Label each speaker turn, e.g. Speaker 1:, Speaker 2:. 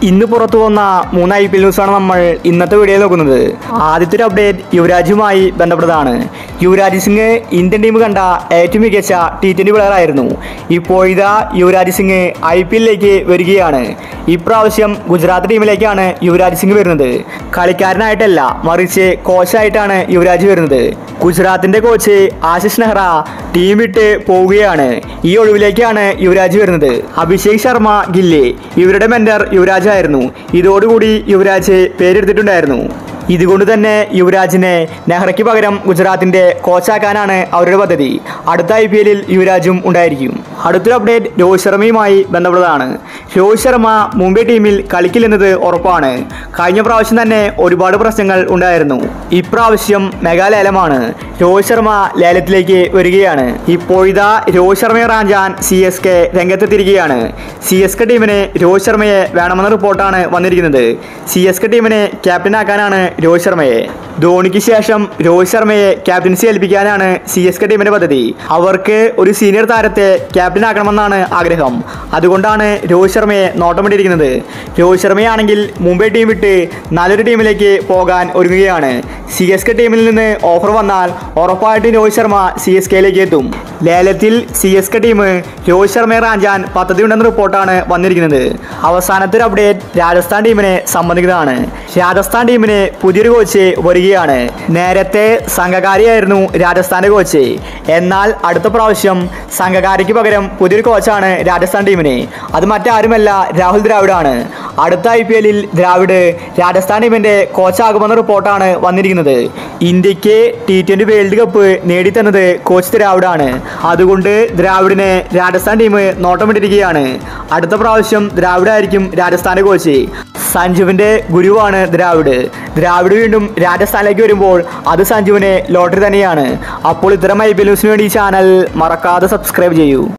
Speaker 1: ഇന്ന് പുറത്തു വന്ന മൂന്ന് ഐ പി എൽ ന്യൂസാണ് നമ്മൾ ഇന്നത്തെ വീഡിയോയിൽ നോക്കുന്നത് ആദ്യത്തെ ഒരു അപ്ഡേറ്റ് യുവരാജുമായി ബന്ധപ്പെട്ടതാണ് യുവരാജ് സിംഗ് ഇന്ത്യൻ ടീം കണ്ട ഏറ്റവും മികച്ച ടി ട്വൻ്റി പ്ലെയർ ആയിരുന്നു ഇപ്പോഴിതാ യുവരാജ് സിംഗ് ഐ പി എല്ലിലേക്ക് വരികയാണ് ഇപ്രാവശ്യം ഗുജറാത്ത് ടീമിലേക്കാണ് യുവരാജ് സിംഗ് വരുന്നത് കളിക്കാരനായിട്ടല്ല മറിച്ച് കോച്ചായിട്ടാണ് യുവരാജ് വരുന്നത് ഗുജറാത്തിന്റെ കോച്ച് ആശിഷ് നെഹ്റ ടീം വിട്ട് പോവുകയാണ് ഈ ഒഴിവിലേക്കാണ് യുവരാജ് വരുന്നത് അഭിഷേക് ശർമ്മ ഗില്ലെ ഇവരുടെ മെന്റർ യുവരാജ് ആയിരുന്നു ഇതോടുകൂടി യുവരാജ് പേരെടുത്തിട്ടുണ്ടായിരുന്നു ഇതുകൊണ്ട് തന്നെ യുവരാജിനെ നെഹ്റയ്ക്ക് പകരം ഗുജറാത്തിന്റെ കോച്ചാക്കാനാണ് അവരുടെ പദ്ധതി അടുത്ത ഐ പി എല്ലിൽ യുവരാജും ഉണ്ടായിരിക്കും അടുത്തൊരു അപ്ഡേറ്റ് രോഹിത് ശർമ്മയുമായി ബന്ധപ്പെട്ടതാണ് രോഹിത് ശർമ്മ മുംബൈ ടീമിൽ കളിക്കില്ലെന്നത് ഉറപ്പാണ് കഴിഞ്ഞ പ്രാവശ്യം തന്നെ ഒരുപാട് പ്രശ്നങ്ങൾ ഉണ്ടായിരുന്നു ഇപ്രാവശ്യം മെഗാലേലമാണ് രോഹിത് ശർമ്മ ലേലത്തിലേക്ക് വരികയാണ് ഇപ്പോഴിതാ രോഹിത് ശർമ്മയെ റാഞ്ചാൻ സി എസ് കെ രംഗത്തെത്തിയിരിക്കുകയാണ് സി എസ് കെ ടീമിന് രോഹിത് ശർമ്മയെ വേണമെന്ന റിപ്പോർട്ടാണ് വന്നിരിക്കുന്നത് സി എസ് കെ ടീമിനെ ക്യാപ്റ്റനാക്കാനാണ് രോഹിത് ശർമ്മയെ ധോണിക്ക് ശേഷം രോഹിത് ശർമ്മയെ ക്യാപ്റ്റൻസി ഏൽപ്പിക്കാനാണ് സി എസ് കെ ടീമിന്റെ പദ്ധതി അവർക്ക് ഒരു സീനിയർ താരത്തെ ക്യാപ്റ്റനാക്കണമെന്നാണ് ആഗ്രഹം അതുകൊണ്ടാണ് രോഹിത് ശർമ്മയെ നോട്ടമിട്ടിരിക്കുന്നത് രോഹിത് ശർമ്മയാണെങ്കിൽ മുംബൈ ടീം വിട്ട് നല്ലൊരു ടീമിലേക്ക് പോകാൻ ഒരുങ്ങുകയാണ് സി എസ് കെ ടീമിൽ നിന്ന് ഓഫർ വന്നാൽ ഉറപ്പായിട്ടും രോഹിത് ശർമ്മ സി എസ് കെയിലേക്ക് എത്തും ലേലത്തിൽ C S K team Rohit ശർമ്മയെ റാഞ്ചാൻ പദ്ധതിയുണ്ടെന്ന റിപ്പോർട്ടാണ് വന്നിരിക്കുന്നത് അവസാനത്തെ ഒരു അപ്ഡേറ്റ് രാജസ്ഥാൻ ടീമിനെ സംബന്ധിക്കുന്നതാണ് രാജസ്ഥാൻ ടീമിന് പുതിയൊരു കോച്ച് വരികയാണ് നേരത്തെ സംഘകാരിയായിരുന്നു രാജസ്ഥാന്റെ കോച്ച് എന്നാൽ അടുത്ത പ്രാവശ്യം സംഘകാരിക്ക് പകരം പുതിയൊരു കോച്ചാണ് രാജസ്ഥാൻ ടീമിന് അത് മറ്റാരുമല്ല രാഹുൽ ദ്രാവിഡാണ് അടുത്ത ഐ പി എല്ലിൽ ദ്രാവിഡ് രാജസ്ഥാൻ ടീമിന്റെ കോച്ചാകുമെന്ന റിപ്പോർട്ടാണ് വന്നിരിക്കുന്നത് ഇന്ത്യക്ക് ടി ട്വന്റി വേൾഡ് കപ്പ് നേടിത്തന്നത് കോച്ച് ദ്രാവിഡാണ് അതുകൊണ്ട് ദ്രാവിഡിനെ രാജസ്ഥാൻ ടീം നോട്ടമിട്ടിരിക്കുകയാണ് അടുത്ത പ്രാവശ്യം ദ്രാവിഡായിരിക്കും രാജസ്ഥാന്റെ കോച്ച് സഞ്ജുവിന്റെ ഗുരുവാണ് ദ്രാവിഡ് ദ്രാവിഡ് വീണ്ടും രാജസ്ഥാനിലേക്ക് വരുമ്പോൾ അത് സഞ്ജുവിനെ ലോട്ടറി തന്നെയാണ് അപ്പോൾ ഇത്തരം ഐ പി എൽ ന്യൂസിന് വേണ്ടി ഈ ചാനൽ മറക്കാതെ സബ്സ്ക്രൈബ് ചെയ്യൂ